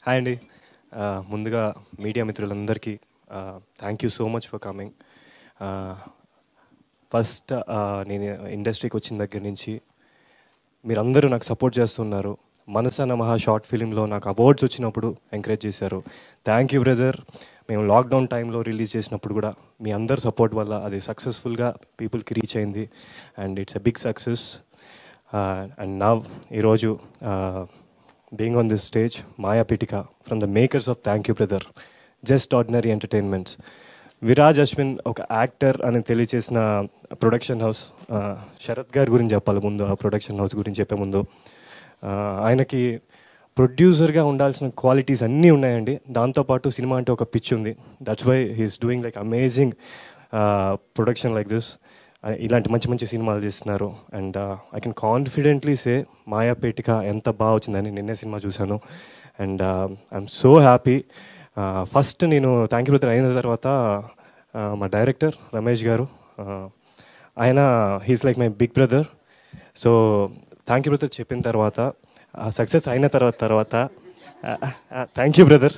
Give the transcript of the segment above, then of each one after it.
hi అండి ఆ, ముందుగా మీడియా మిత్రులందరికీ thank you so much for coming first నేను ఇండస్ట్రీకి వచ్చిన దగ్గర నుంచి మీరందరూ నాకు సపోర్ట్ చేస్తున్నారు మనసన్న మహా షార్ట్ ఫిలింలో నాకు అవార్డ్స్ వచ్చినప్పుడు ఎంకరేజ్ చేశారు థ్యాంక్ యూ బ్రదర్ మేము లాక్డౌన్ టైంలో రిలీజ్ చేసినప్పుడు కూడా మీ అందరు సపోర్ట్ వల్ల అది సక్సెస్ఫుల్గా పీపుల్కి రీచ్ అయింది and it's a big success and now ఈరోజు being on this stage Maya Petika from the makers of thank you brother just ordinary entertainments Viraj Ashwin ఒక యాక్టర్ అని తెలియచేసిన ప్రొడక్షన్ హౌస్ ఆ, శరత్ గారి గురించి చెప్పాలి ముందు ఆ ప్రొడక్షన్ హౌస్ గురించి చెప్పే ముందు ఆ, ఆయనకి ప్రొడ్యూసర్గా ఉండాల్సిన క్వాలిటీస్ అన్నీ ఉన్నాయండి దాంతోపాటు సినిమా అంటే ఒక పిచ్ ఉంది that's why he's doing like amazing production like this ఇలాంటి మంచి మంచి సినిమాలు తీస్తున్నారు and I can confidently say Maya Petika ఎంత బాగా వచ్చిందని నిన్నే సినిమా చూశాను and I'm so happy first నేను థ్యాంక్ యూ బ్రదర్ అయిన తర్వాత ఆ, మా డైరెక్టర్ రమేష్ గారు ఆ, ఆయన he's like my big brother so thank you brother చెప్పిన తర్వాత సక్సెస్ అయిన తర్వాత తర్వాత థ్యాంక్ యూ బ్రదర్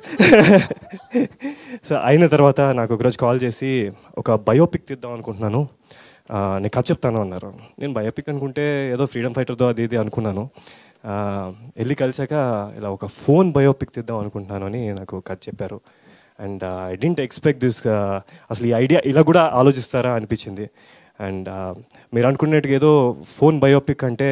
సో అయిన తర్వాత నాకు ఒకరోజు కాల్ చేసి ఒక బయోపిక్ తీద్దాం అనుకుంటున్నాను ఆ, నేను కథ చెప్తాను అన్నారు నేను బయోపిక్ అనుకుంటే ఏదో ఫ్రీడమ్ ఫైటర్తో అది ఇది అనుకున్నాను ఆ, వెళ్ళి కలిసాక ఇలా ఒక ఫోన్ బయోపిక్ తీద్దాం అనుకుంటున్నాను అని నాకు కథ చెప్పారు and I didn't expect this అసలు ఈ ఐడియా ఇలా కూడా ఆలోచిస్తారా అనిపించింది అండ్ మీరు అనుకున్నట్టుగా ఏదో ఫోన్ బయోపిక్ అంటే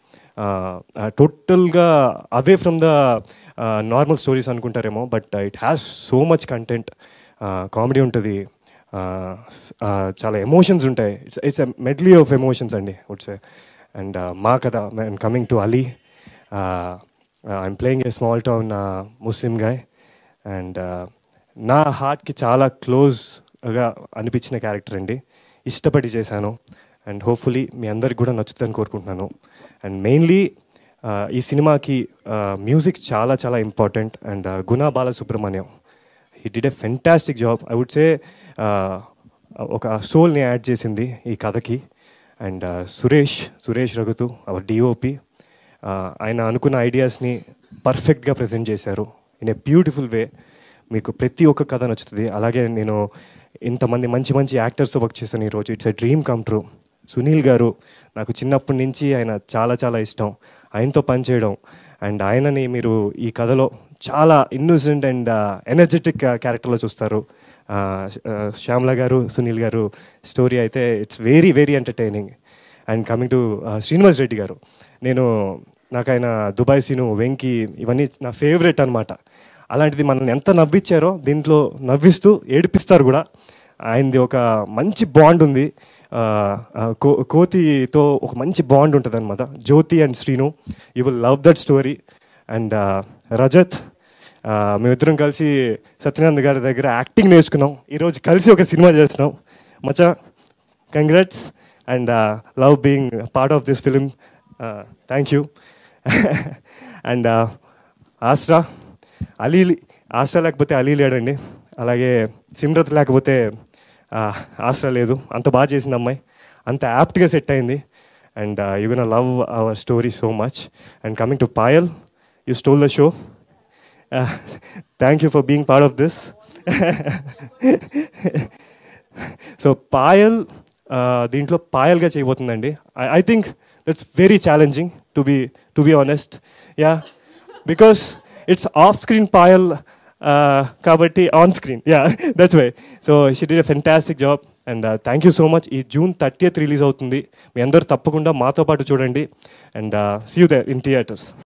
టోటల్గా away from the normal stories అనుకుంటారేమో but it has so much content comedy ఉంటుంది చాలా ఎమోషన్స్ ఉంటాయి it's it's a medley of emotions అండి వుడ్స్ అండ్ మా కథ and coming to Ali I'm playing a small town Muslim guy and నా హార్ట్కి చాలా క్లోజ్గా అనిపించిన క్యారెక్టర్ అండి ఇష్టపడి చేశాను అండ్ హోప్ఫుల్లీ మీ అందరికి కూడా నచ్చుతుందని కోరుకుంటున్నాను అండ్ మెయిన్లీ ఈ సినిమాకి మ్యూజిక్ చాలా చాలా important and Guna Balasubrahmanyam he did a fantastic job I would say ఒక సోల్ని యాడ్ చేసింది ఈ కథకి and Suresh Suresh Raghutu our DOP ఆయన అనుకున్న ఐడియాస్ని పర్ఫెక్ట్గా ప్రజెంట్ చేశారు ఇన్ ఏ బ్యూటిఫుల్ వే మీకు ప్రతి ఒక్క కథ నచ్చుతుంది అలాగే నేను ఇంతమంది మంచి మంచి యాక్టర్స్తో వర్క్ చేశాను ఈరోజు it's a dream come true Sunil గారు నాకు చిన్నప్పటి నుంచి ఆయన చాలా చాలా ఇష్టం ఆయనతో పనిచేయడం అండ్ ఆయనని మీరు ఈ కథలో చాలా ఇన్నోసెంట్ అండ్ ఎనర్జెటిక్ క్యారెక్టర్లో చూస్తారు ఆ, ఆ, శ్యామల గారు సునీల్ గారు స్టోరీ అయితే it's very very entertaining and coming to Srinivas Reddy గారు నేను నాకు ఆయన దుబాయ్ సీను వెంకీ ఇవన్నీ నా ఫేవరెట్ అనమాట అలాంటిది మనల్ని ఎంత నవ్విచ్చారో దీంట్లో నవ్విస్తూ ఏడిపిస్తారు కూడా ఆయనది ఒక మంచి బాండ్ ఉంది ఆ, ఆ, కో కోతితో ఒక మంచి బాండ్ ఉంటుంది అనమాట Jyothi and Srinu you will love that story and Rajat ఆ, మేమిద్దరం కలిసి సత్యనారాయణ గారి దగ్గర యాక్టింగ్ నేర్చుకున్నాం ఈరోజు కలిసి ఒక సినిమా చేస్తున్నాం మచా congrats and love being part of this film thank you and Astra Ali Astra లేకపోతే అలీ లేడండి అలాగే సిమ్రత్ లేకపోతే ఆ, ఆస్ట్రా లేదు అంత బాగా చేసింది అమ్మాయి అంత యాప్ట్గా సెట్ అయింది and you gonna love our story so much and coming to Payal you stole the show thank you for being part of this so Payal ఆ, దీంట్లో పాయల్గా చేయబోతుందండి I think that's very challenging to be to be honest yeah because it's off screen Payal కాబట్టి on screen yeah that's why so she did fantastic job and thank you so much ఈ June thirtieth release అవుతుంది మీ అందరూ తప్పకుండా మాతో పాటు చూడండి and see you there in theatres